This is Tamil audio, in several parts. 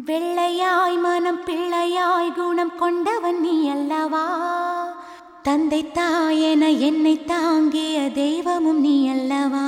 வெள்ளையாய் மனம் பிள்ளையாய் குணம் கொண்டவன் நீ அல்லவா தந்தை தாயென என்னை தாங்கிய தெய்வமும் நீ அல்லவா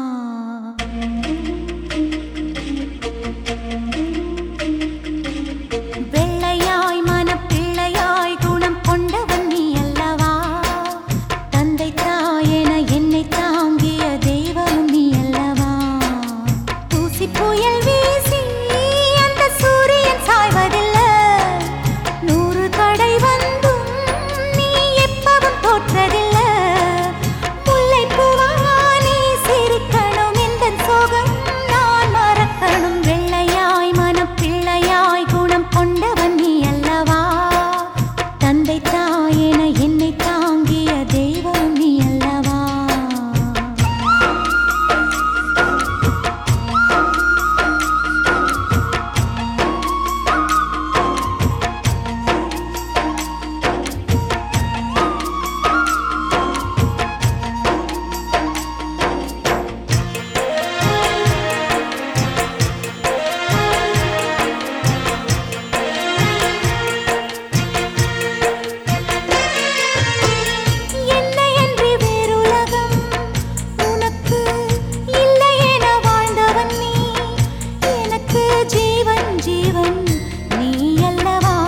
வெள்ளையாய் மனம் பிள்ளையாய் குணம் கொண்டவன் நீ அல்லவா தந்தை தாயென என்னை தாங்கிய தெய்வமும் நீ அல்லவா தூசி புயல் வீசி அந்த சூரியன் சாய்வதில்லை நூறு தடை வந்தும் நீ எப்பவும் தோற்றதில்லை முல்லைப்பூவா நீ சிரிக்கணும் இந்த சோகம் நான் மறக்கணும் வெள்ளையாய் மனம் பிள்ளையாய் குணம் கொண்டவன் நீ அல்லவா தந்தை தாயென என்னை தாங்கிய தெய்வம் நீ அல்லவா என்னை அன்றி வேறுலகம் உனக்கு இல்லை என வாழ்ந்தவன் நீ எனக்கு ஜீவன் ஜீவன் நீ அல்லவா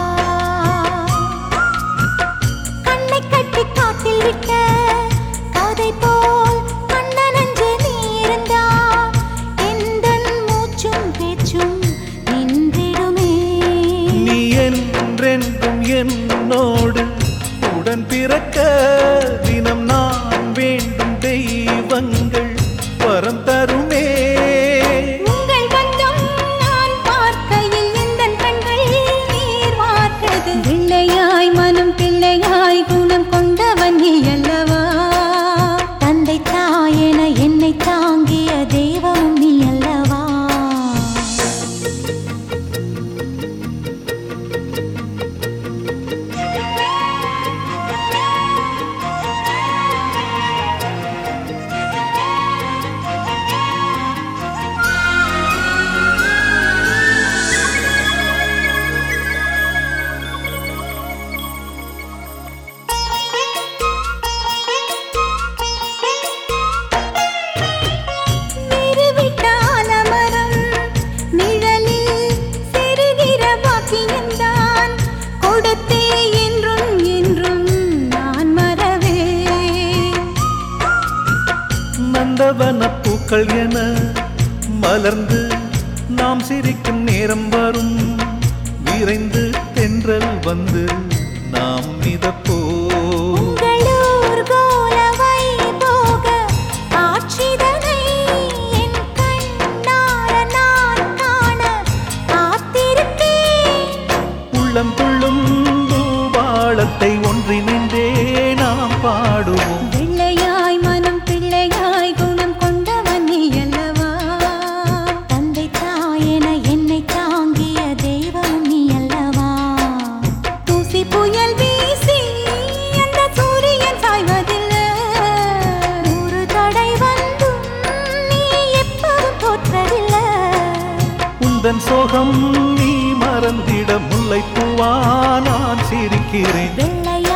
கண்ணை கட்டி காட்டில் விட்ட கதை போல் கண்ணனஞ்சு நீ இருந்தா எந்தன் மூச்சும் பேச்சும் நின்றிடுமே நீ என்றென்றும் என்னோடு உடன் பிறக்க தினம் நான் வேண்டும் தெய்வங்கள் வரம் தருமே உங்கள் பந்தம் நான் பார்க்கையில் எந்தன் கண்கள் நீர் வார்த்தது பிள்ளையாய் மனம் பிள்ளையாய் குணம் கொண்டவன் நீ அல்லவா தந்தை தாயென என்னை தாங்கிய தெய்வம் நீ அல்லவா நிறுவிட்டான மரம் நிழலில் செருகிற பாக்கியந்தான் கொடுத்தே என்றும் என்றும் நான் மறவே நந்தவன பூக்கள் என மலர்ந்து நாம் சிரிக்கும் நேரம் வரும் விரைந்து தென்றல் வந்து நாம் மிதப்போ உங்களூர் கோலவை போக காட்சிதனை என் கண்ணார நான் காண காத்திருக்கேன் உள்ளம் துள்ளும் பூபாளத்தை ஒன்றிணைந்தே நாம் பாடுவோம் வெள்ளையாய் மனம் பிள்ளையாய் குணம் கொண்டவன் நீ அல்லவா தந்தை தாயென என்னை தாங்கிய தெய்வம் நீ அல்லவா தூசி புயல் வீசி அந்த சூரியன் சாய்வதில்லை நூறு தடை வந்தும் நீ எப்பவும் தோற்றதில்லை உந்தன் சோகம் நீ மறந்திட முல்லைப்பூவா நான் சிரிக்கிறேன் வெள்ளை